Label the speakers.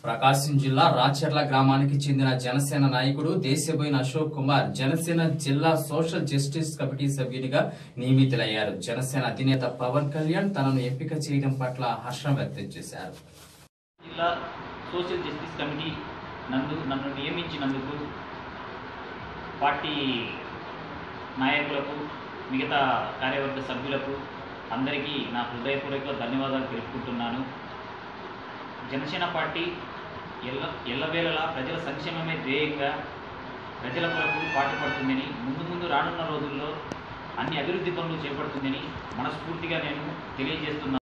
Speaker 1: ప్రకాశం జిల్లా రాచర్ల గ్రామానికి చెందిన జనసేన నాయకుడు దేశబోయిన అశోక్ కుమార్ జనసేన జిల్లా సోషల్ జస్టిస్ కమిటీ సభ్యునిగా నియమితులయ్యారు జనసేన అధినేత పవన్ కళ్యాణ్ తనను ఎంపిక చేయడం పట్ల హర్షం వ్యక్తం చేశారు
Speaker 2: జిల్లా సోషల్ జస్టిస్ కమిటీ నందు నన్ను నియమించినందుకు పార్టీ నాయకులకు మిగతా కార్యవర్గ సభ్యులకు అందరికీ నా హృదయపూర్వక ధన్యవాదాలు తెలుపుకుంటున్నాను జనసేన పార్టీ ఎల్ల ఎల్లవేళలా ప్రజల సంక్షేమమే ధ్యేయంగా ప్రజల కొరకు పాటుపడుతుందని ముందు ముందు రానున్న రోజుల్లో అన్ని అభివృద్ధి పనులు చేపడుతుందని మనస్ఫూర్తిగా నేను తెలియజేస్తున్నాను